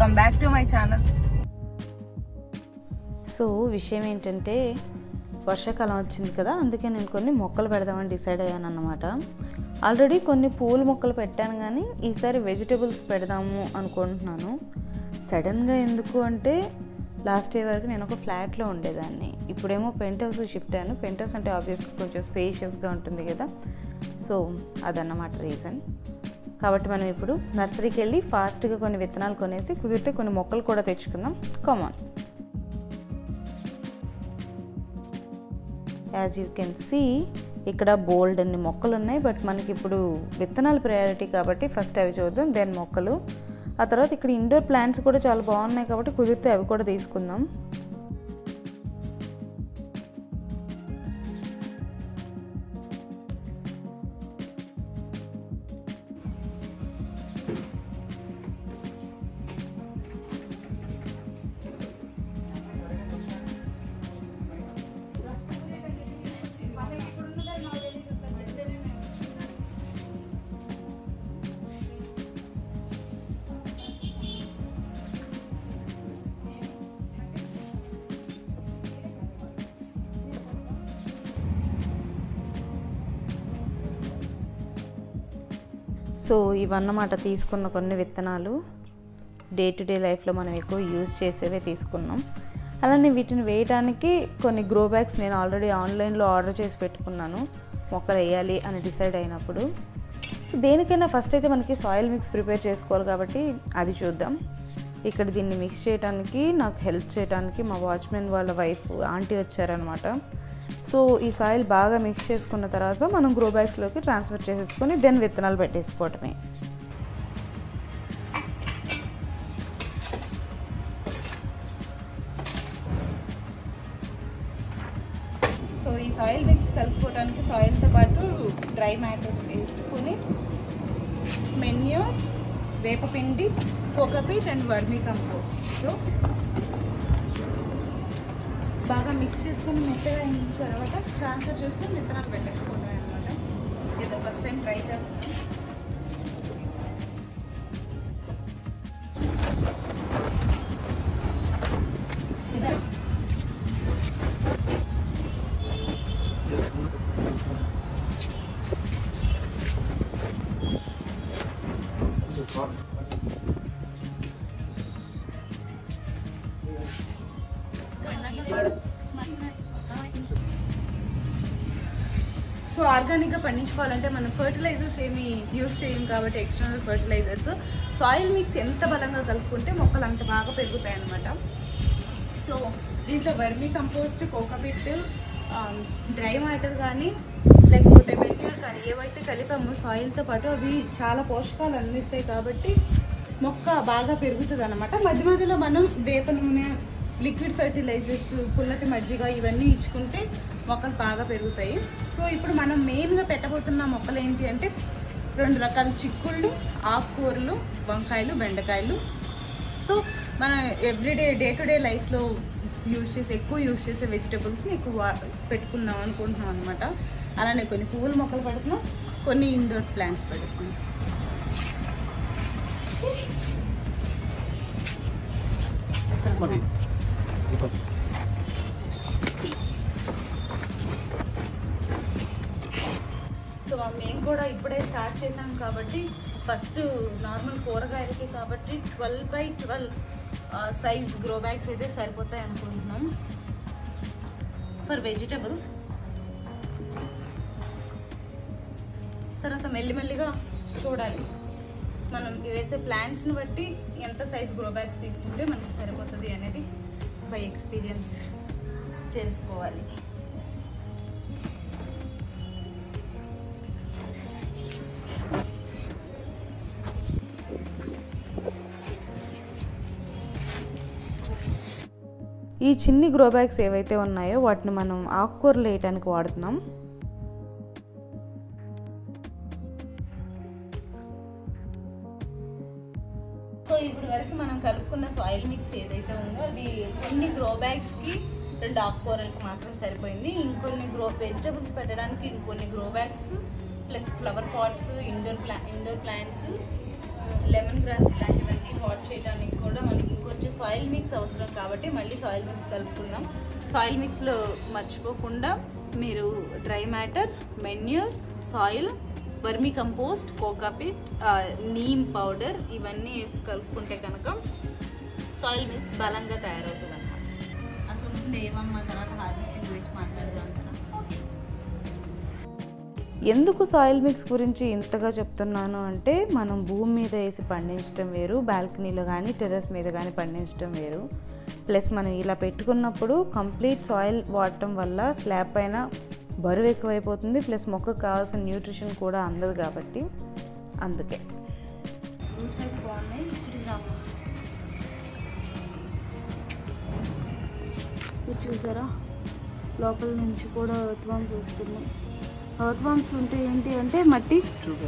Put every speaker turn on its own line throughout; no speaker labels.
Welcome back to my channel
so విషయం ఏంటంటే వర్షాకాలం వచ్చింది కదా అందుకే నేను కొన్ని మొక్కలు పెడదామని డిసైడ్ అయ్యాను అన్నమాట ఆల్రెడీ కొన్ని పూల మొక్కలు పెట్టాను కానీ ఈసారి వెజిటేబుల్స్ పెడదాము అనుకుంటున్నాను సడన్గా ఎందుకు అంటే లాస్ట్ ఇయర్ వరకు నేను ఒక ఫ్లాట్లో ఉండేదాన్ని ఇప్పుడేమో పెంట్ హౌస్ షిఫ్ట్ అయ్యాను పెంట్ హౌస్ అంటే ఆబ్వియస్గా కొంచెం స్పేషియస్గా ఉంటుంది కదా సో అదన్నమాట రీజన్ కాబట్టి మనం ఇప్పుడు నర్సరీకి వెళ్ళి ఫాస్ట్గా కొన్ని విత్తనాలు కొనేసి కుదిరితే కొన్ని మొక్కలు కూడా తెచ్చుకుందాం common as you can see ఇక్కడ బోల్డ్ అన్ని మొక్కలు ఉన్నాయి బట్ మనకి ఇప్పుడు విత్తనాలు ప్రయారిటీ కాబట్టి ఫస్ట్ అవి చూద్దాం దెన్ మొక్కలు ఆ తర్వాత ఇక్కడ ఇండోర్ ప్లాంట్స్ కూడా చాలా బాగున్నాయి కాబట్టి కుదిరితే అవి కూడా తీసుకుందాం సో ఇవన్నమాట తీసుకున్న కొన్ని విత్తనాలు డే టు డే లైఫ్లో మనం ఎక్కువ యూజ్ చేసేవే తీసుకున్నాం అలానే వీటిని వేయడానికి కొన్ని గ్రో బ్యాగ్స్ నేను ఆల్రెడీ ఆన్లైన్లో ఆర్డర్ చేసి పెట్టుకున్నాను మొక్కలు వేయాలి అని డిసైడ్ అయినప్పుడు దేనికైనా ఫస్ట్ అయితే మనకి సాయిల్ మిక్స్ ప్రిపేర్ చేసుకోవాలి కాబట్టి అది చూద్దాం ఇక్కడ దీన్ని మిక్స్ చేయడానికి నాకు హెల్ప్ చేయడానికి మా వాచ్మెన్ వాళ్ళ వైఫ్ ఆంటీ వచ్చారనమాట సో ఈ సాయిల్ బాగా మిక్స్ చేసుకున్న తర్వాత మనం గ్రో బ్యాగ్స్లోకి ట్రాన్స్ఫర్ చేసేసుకొని దెన్ విత్తనాలు పెట్టేసుకోవటమే సో ఈ సాయిల్ మిక్స్ కలుపుకోవడానికి సాయిల్తో పాటు డ్రై మ్యాటర్ వేసుకొని మెన్యూ వేపపిండి cocopeat and vermi compost so బాగా మిక్స్ చేసుకొని మెత్తగా అయిన తర్వాత ట్రాన్స్ఫర్ చేసుకొని విత్తనాలు పెట్టేసుకోవడం అనమాట ఇది ఫస్ట్ టైం ట్రై చేస్తాను సో ఆర్గానిక్గా పండించుకోవాలంటే మనం ఫర్టిలైజర్స్ ఏమి యూస్ చేయం కాబట్టి ఎక్స్టర్నల్ ఫర్టిలైజర్స్ సాయిల్ మిక్స్ ఎంత బలంగా కలుపుకుంటే మొక్కలు అంత బాగా పెరుగుతాయి అన్నమాట సో దీంట్లో vermi compost cocopeat dry water కానీ లేకపోతే వెనిగర్ కానీ ఏవైతే కలిపామో సాయిల్తో పాటు అవి చాలా పోషకాలు అందిస్తాయి కాబట్టి మొక్క బాగా పెరుగుతుంది అనమాట మధ్య మధ్యలో మనం వేప నూనె లిక్విడ్ ఫెర్టిలైజర్స్ పుల్లటి మజ్జిగ ఇవన్నీ ఇచ్చుకుంటే మొక్కలు బాగా పెరుగుతాయి సో ఇప్పుడు మనం మెయిన్గా పెట్టబోతున్న మొక్కలు ఏంటి అంటే రెండు రకాల చిక్కుళ్ళు ఆకుకూరలు వంకాయలు బెండకాయలు సో మన ఎవ్రీడే డే టు డే లైఫ్లో యూజ్ చేసే ఎక్కువ యూజ్ చేసే వెజిటబుల్స్ని ఎక్కువ వా- పెట్టుకుందాం అనుకుంటున్నాం అనమాట అలానే కొన్ని పువ్వుల మొక్కలు పెడుతున్నాం కొన్ని ఇండోర్ ప్లాంట్స్ పెడుతున్నాం సో మేము కూడా ఇప్పుడే స్టార్ట్ చేసాం కాబట్టి ఫస్ట్ నార్మల్ కూరగాయలకి కాబట్టి twelve by twelve size grow bags అయితే సరిపోతాయి అనుకుంటున్నాం ఫర్ వెజిటబుల్స్ తర్వాత మెల్లిమెల్లిగా చూడాలి మనం వేసే ప్లాంట్స్ని బట్టి ఎంత సైజ్ గ్రో బ్యాగ్స్ తీసుకుంటే మనకి సరిపోతుంది అనేది బై ఎక్స్పీరియన్స్ తెలుసుకోవాలి ఈ చిన్ని గ్రో బ్యాగ్స్ ఏవైతే ఉన్నాయో వాటిని మనం ఆకుకూరలు వేయడానికి వాడుతున్నాం సో ఇప్పుడు వరకు మనం కలుపుకున్న సాయిల్ మిక్స్ ఏదైతే ఉందో అది కొన్ని గ్రో బ్యాగ్స్కి రెండు ఆకుకూరలకి మాత్రం సరిపోయింది ఇంకొన్ని గ్రో వెజిటబుల్స్ పెట్టడానికి ఇంకొన్ని grow bags plus flower pots indoor ప్లా ఇండోర్ ప్లాంట్స్ లెమన్ గ్రాస్ ఇలాంటివన్నీ వాట్ చేయడానికి కూడా మనకి సాయిల్ మిక్స్ అవసరం కాబట్టి మళ్ళీ సాయిల్ మిక్స్ కలుపుకుందాం సాయిల్ మిక్స్లో మర్చిపోకుండా మీరు dry matter manure soil vermi compost cocopeat neem powder ఇవన్నీ వేసి కలుపుకుంటే కనుక సాయిల్ మిక్స్ బలంగా తయారవుతుంది అనమాట అసలు ముందు ఏమమ్మా తర్వాత హార్వెస్టింగ్ గురించి మాట్లాడదాం అంటారా
ఎందుకు సాయిల్ మిక్స్ గురించి ఇంతగా చెప్తున్నాను అంటే మనం భూమి మీద వేసి పండించడం వేరు బాల్కనీలో కానీ టెర్రస్ మీద కానీ పండించడం వేరు ప్లస్ మనం ఇలా పెట్టుకున్నప్పుడు కంప్లీట్ సాయిల్ వాడటం వల్ల స్లాబ్ పైన బరువు ఎక్కువైపోతుంది ప్లస్ మొక్కకు కావాల్సిన న్యూట్రిషన్ కూడా అందదు కాబట్టి అందుకే
రూట్స్ అయితే బాగున్నాయి ఇక్కడికి రాము ఇది చూసారా లోపల నుంచి కూడా ఎర్త్వామ్స్ వస్తున్నాయి ఎర్త్వామ్స్ ఉంటే ఏంటి అంటే మట్టి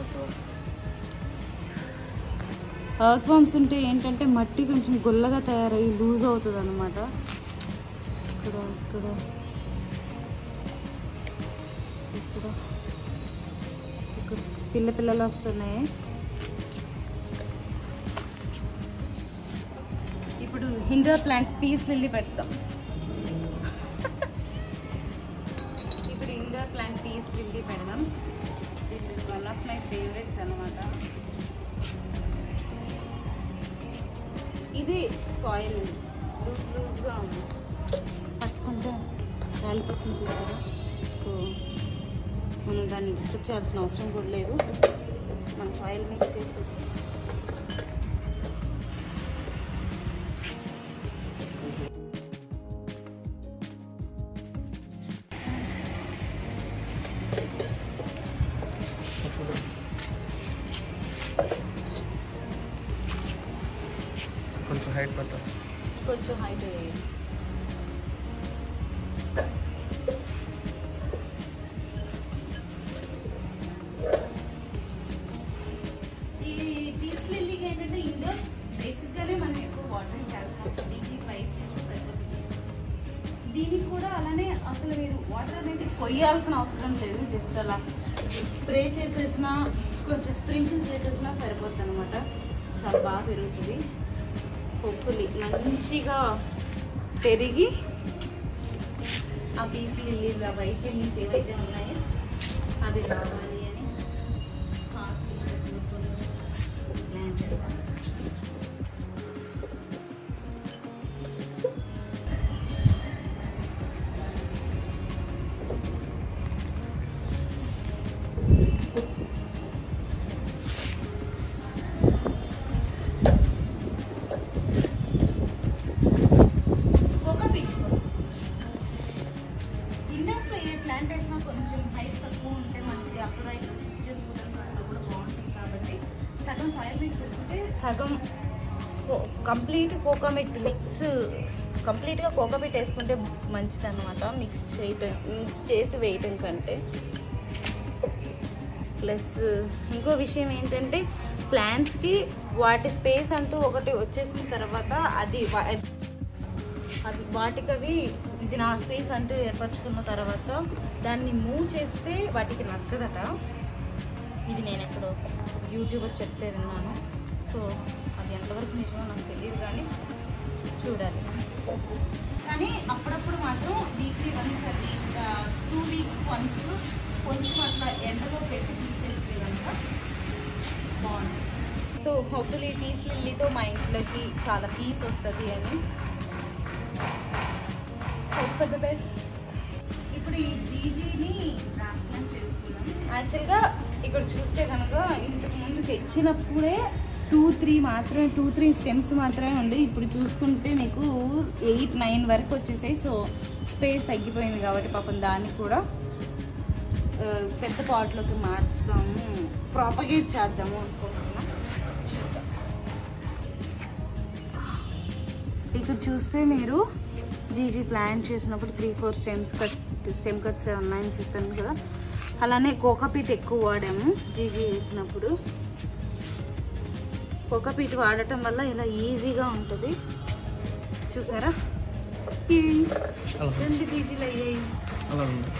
ఎర్త్వామ్స్ ఉంటే ఏంటంటే మట్టి కొంచెం గుల్లగా తయారయ్యి లూజ్ అవుతుంది అనమాట ఇక్కడ ఇక్కడ ఇక్కడ ఇక్కడ పిల్ల పిల్లలు వస్తున్నాయి ఇప్పుడు హిండర్ ప్లాంట్ పీస్ లిల్లీ పెడతాం ఇప్పుడు ఇండోర్ ప్లాంట్ పీస్ లిల్లీ పెడదాం this is one of my favourites అనమాట ఇది సాయిల్ లూజ్ లూజ్గా ఉంది పట్టుకుంటే రాలి పట్టుకుని చూసారా సో మనం దాన్ని డిస్టర్బ్ చేయాల్సిన అవసరం కూడా లేదు మనం సాయిల్ మిక్స్ చేసేసి
కొంచెం హైట్ పట్టాలి
కొంచెం హైట్ వేయాలి ఈ పీస్ లిల్లీకి ఏంటంటే ఇండోర్ బేసిక్గానే మనం ఎక్కువ వాటరింగ్ చేయాల్సిన అవసరం వీక్లీ ట్వైస్ చేస్తే సరిపోతుంది దీనికి కూడా అలానే అసలు మీరు వాటర్ అనేది పొయ్యాల్సిన అవసరం లేదు జస్ట్ అలా స్ప్రే చేసేసినా కొంచెం స్ప్రింకిల్ చేసేసినా సరిపోతుంది అనమాట చాలా బాగా పెరుగుతుంది హోప్ఫుల్లీ మంచిగా పెరిగి ఆ పీస్ లిల్లీస్ ఆ వైట్ లిల్లీస్ ఏవైతే ఉన్నాయో అవి రావాలి అని ప్లాన్ చేద్దాం ఒక పీస్ ఇండస్లో ఏ ప్లాంట్ వేసినా కొంచెం హైట్ తక్కువ ఉంటే మనకి అప్పుడు రైతు షిఫ్ట్ చేసుకోవడానికి కూడా బాగుంటుంది కాబట్టి సగం సాయిల్ మిక్స్ వేసుకుంటే సగం కంప్లీట్ కోకోమిట్ మిక్స్ కంప్లీట్గా కోకోమిట్ వేసుకుంటే మంచిది అనమాట మిక్స్ చేయటం మిక్స్ చేసి వేయటం కంటే ప్లస్ ఇంకో విషయం ఏంటంటే ప్లాంట్స్కి వాటి స్పేస్ అంటూ ఒకటి వచ్చేసిన తర్వాత అది వా- అది వాటికి అవి ఇది నా స్పేస్ అంటూ ఏర్పరచుకున్న తర్వాత దాన్ని మూవ్ చేస్తే వాటికి నచ్చదట ఇది నేను ఎక్కడో యూట్యూబర్ చెప్తే విన్నాను సో అది ఎంతవరకు నిజమో నాకు తెలియదు కానీ చూడాలి కానీ అప్పుడప్పుడు మాత్రం వీక్లీ వన్స్ అది టూ వీక్స్ వన్స్ కొంచెం అట్లా ఎండలో పెట్టి తీసేస్తే కనుక బాగుంటుంది సో హోప్ఫుల్లీ పీస్ లిల్లీతో మా ఇంట్లోకి చాలా పీస్ వస్తుంది అని హోప్ ఫర్ ద బెస్ట్ ఇప్పుడు ఈ జీజీని ట్రాన్స్ప్లాంట్ చేసుకున్నాం యాక్చువల్గా ఇక్కడ చూస్తే కనుక ఇంతకు ముందు తెచ్చినప్పుడే టూ త్రీ మాత్రమే టూ త్రీ స్టెమ్స్ మాత్రమే ఉండి ఇప్పుడు చూసుకుంటే మీకు ఎయిట్ నైన్ వరకు వచ్చేసాయి సో స్పేస్ తగ్గిపోయింది కాబట్టి పాపం దాన్ని కూడా ఆ, పెద్ద పాట్లోకి మార్చుదాము ప్రాపగేట్ చేద్దాము అనుకుంటున్నాం చూద్దాం ఇక్కడ చూస్తే మీరు జీజీ ప్లాన్ చేసినప్పుడు three four stems cut stem cuts ఉన్నాయని చెప్పాను కదా అలానే కోకాపీట్ ఎక్కువ వాడాము జీజీ వేసినప్పుడు కోకాపీట్ వాడటం వల్ల ఇలా ఈజీగా ఉంటుంది చూసారా ఈ
అలా
రెండు జీజీలు అయ్యాయి
అలా ఉంది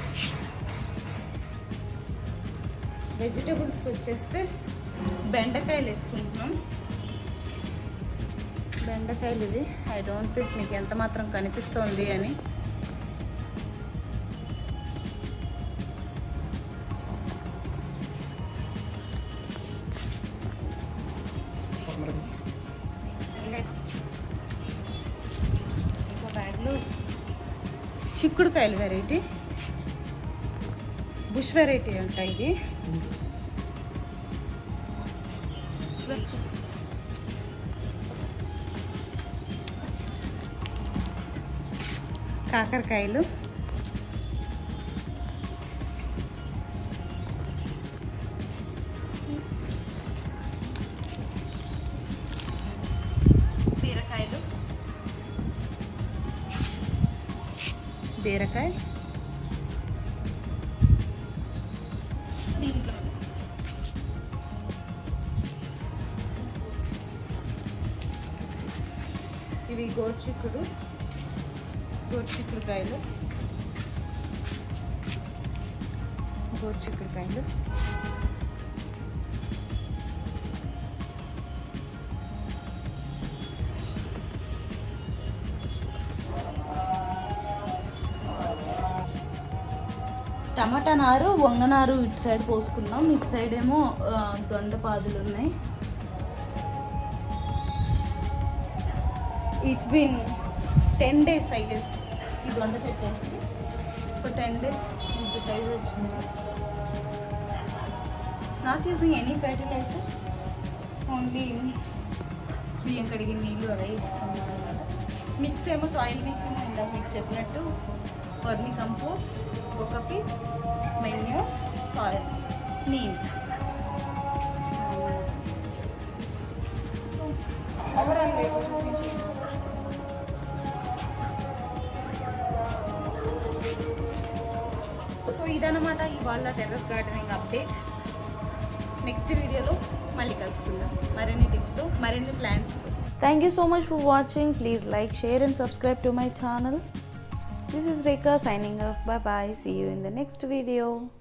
వెజిటబుల్స్కి వచ్చేస్తే బెండకాయలు వేసుకుంటున్నాం బెండకాయలు ఇది ఐ డోంట్ థింక్ మీకు ఎంత మాత్రం కనిపిస్తోంది అని ఇంకో బ్యాగ్లో చిక్కుడుకాయలు వెరైటీ బుష్ వెరైటీ అంట ఇది కాకరకాయలు బీరకాయలు బీరకాయ దీంట్లో ఇవి గోర్చిక్కుడు గోర్చిక్కుడుకాయలు గోర్చిక్కుడుకాయలు టమాటా నారు వంగనారు ఇటు సైడ్ పోసుకుందాం ఇటు సైడ్ ఏమో ఆ, దొండపాదులు ఉన్నాయి it's been ten days I guess ఈ దొండ చెట్టు వేసి ఒక టెన్ డేస్ ఇంత సైజ్ వచ్చింది not using any fertiliser only బియ్యం కడిగిన నీళ్ళు అవే ఇస్తున్నాను మిక్స్ ఏమో సాయిల్ మిక్స్ ఏమో ఇందాక మీకు చెప్పినట్టు వర్మి కంపోస్ట్ ఒకటి మెన్యూ సాయిల్ నీమ్ ఓవరాల్ చూపించి సో ఇదన్నమాట ఇవాళ టెర్రస్ గార్డెనింగ్ అప్డేట్ నెక్స్ట్ వీడియోలో మళ్ళీ కలుసుకుందాం మరిన్ని టిప్స్తో మరిన్ని ప్లాన్స్తో
Thank you so much for watching. Please like, share, and subscribe to my channel. This is Rekha signing off. Bye bye. See you in the next video.